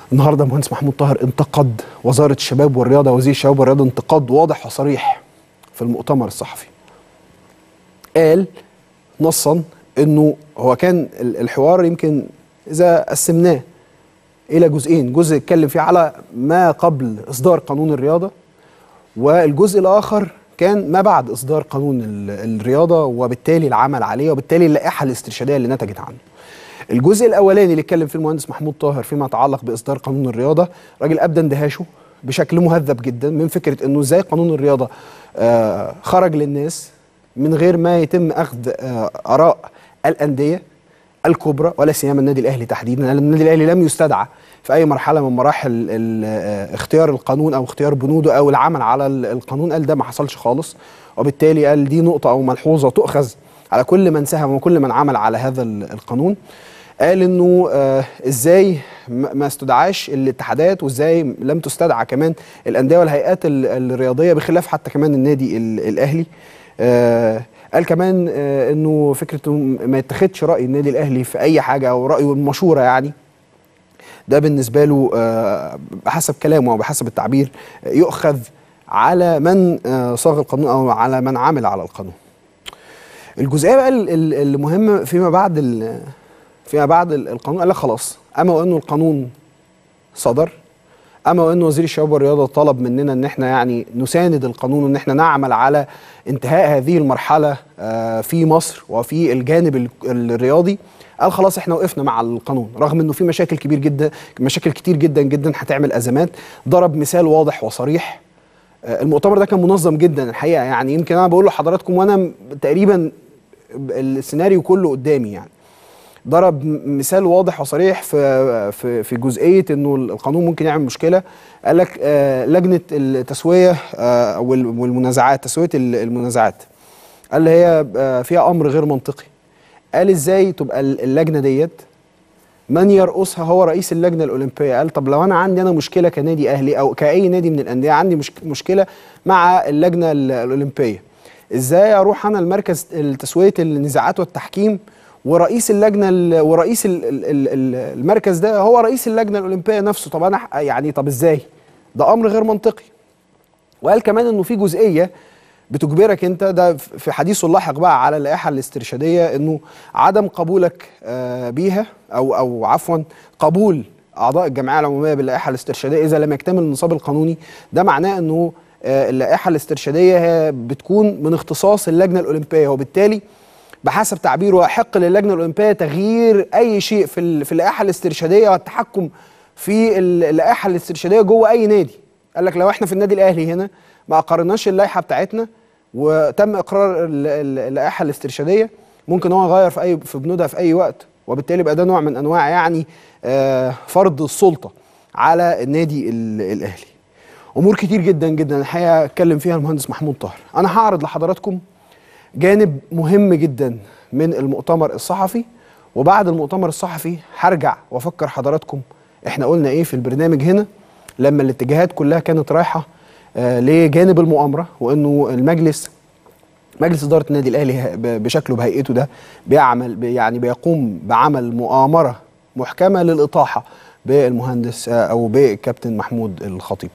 النهارده المهندس محمود طاهر انتقد وزاره الشباب والرياضه وزير الشباب والرياضه انتقاد واضح وصريح في المؤتمر الصحفي قال نصا انه هو كان الحوار يمكن اذا قسمناه الى جزئين جزء اتكلم فيه على ما قبل اصدار قانون الرياضه والجزء الاخر كان ما بعد اصدار قانون الرياضه وبالتالي العمل عليه وبالتالي اللائحه الاسترشاديه اللي نتجت عنه الجزء الاولاني اللي اتكلم فيه المهندس محمود طاهر فيما يتعلق باصدار قانون الرياضه راجل ابدى اندهاشه بشكل مهذب جدا من فكره انه ازاي قانون الرياضه آه خرج للناس من غير ما يتم اخذ آه اراء الانديه الكبرى ولا سيما النادي الاهلي تحديدا لان النادي الاهلي لم يستدعى في اي مرحله من مراحل اختيار القانون او اختيار بنوده او العمل على القانون قال ده ما حصلش خالص وبالتالي قال دي نقطه او ملحوظه تؤخذ على كل من ساهم وكل من عمل على هذا القانون قال انه آه ازاي ما استدعاش الاتحادات وازاي لم تستدعى كمان الانديه والهيئات الرياضيه بخلاف حتى كمان النادي الاهلي آه قال كمان آه انه فكره انه ما يتخذش راي النادي الاهلي في اي حاجه او رايه المشوره يعني ده بالنسبه له آه بحسب كلامه او بحسب التعبير يؤخذ على من آه صاغ القانون او على من عمل على القانون. الجزئيه بقى المهمه فيما بعد فيما بعد القانون قال لك خلاص اما وانه القانون صدر اما وانه وزير الشباب والرياضه طلب مننا ان احنا يعني نساند القانون وان احنا نعمل على انتهاء هذه المرحله في مصر وفي الجانب الرياضي قال خلاص احنا وقفنا مع القانون رغم انه في مشاكل كبير جدا مشاكل كتير جدا جدا هتعمل ازمات ضرب مثال واضح وصريح المؤتمر ده كان منظم جدا الحقيقه يعني يمكن انا بقول لحضراتكم وانا تقريبا السيناريو كله قدامي يعني ضرب مثال واضح وصريح في في في جزئيه انه القانون ممكن يعمل مشكله قال لك آه لجنه التسويه آه والمنازعات تسويه المنازعات قال هي آه فيها امر غير منطقي قال ازاي تبقى اللجنه ديت من يرأسها هو رئيس اللجنه الاولمبيه قال طب لو انا عندي انا مشكله كنادي اهلي او كاي نادي من الانديه عندي مشكله مع اللجنه الاولمبيه ازاي اروح انا المركز تسويه النزاعات والتحكيم ورئيس اللجنه ورئيس المركز ده هو رئيس اللجنه الاولمبيه نفسه طب انا يعني طب ازاي ده امر غير منطقي وقال كمان انه في جزئيه بتجبرك انت ده في حديثه اللاحق بقى على اللائحه الاسترشاديه انه عدم قبولك بيها او او عفوا قبول اعضاء الجمعيه العموميه باللائحه الاسترشاديه اذا لم يكتمل النصاب القانوني ده معناه انه اللائحه الاسترشاديه هي بتكون من اختصاص اللجنه الاولمبيه وبالتالي بحسب تعبيره يحق للجنه الاولمبيه تغيير اي شيء في في اللائحه الاسترشاديه والتحكم في اللائحه الاسترشاديه جوه اي نادي قال لك لو احنا في النادي الاهلي هنا ما اقرناش اللائحه بتاعتنا وتم اقرار اللائحه الاسترشاديه ممكن هو يغير في اي في بنودها في اي وقت وبالتالي يبقى ده نوع من انواع يعني آه فرض السلطه على النادي الاهلي امور كتير جدا جدا الحقيقه اتكلم فيها المهندس محمود طاهر انا هعرض لحضراتكم جانب مهم جدا من المؤتمر الصحفي وبعد المؤتمر الصحفي هرجع وافكر حضراتكم احنا قلنا ايه في البرنامج هنا لما الاتجاهات كلها كانت رايحه آه لجانب المؤامره وانه المجلس مجلس اداره النادي الاهلي بشكله بهيئته ده بيعمل يعني بيقوم بعمل مؤامره محكمه للاطاحه بالمهندس آه او بالكابتن محمود الخطيب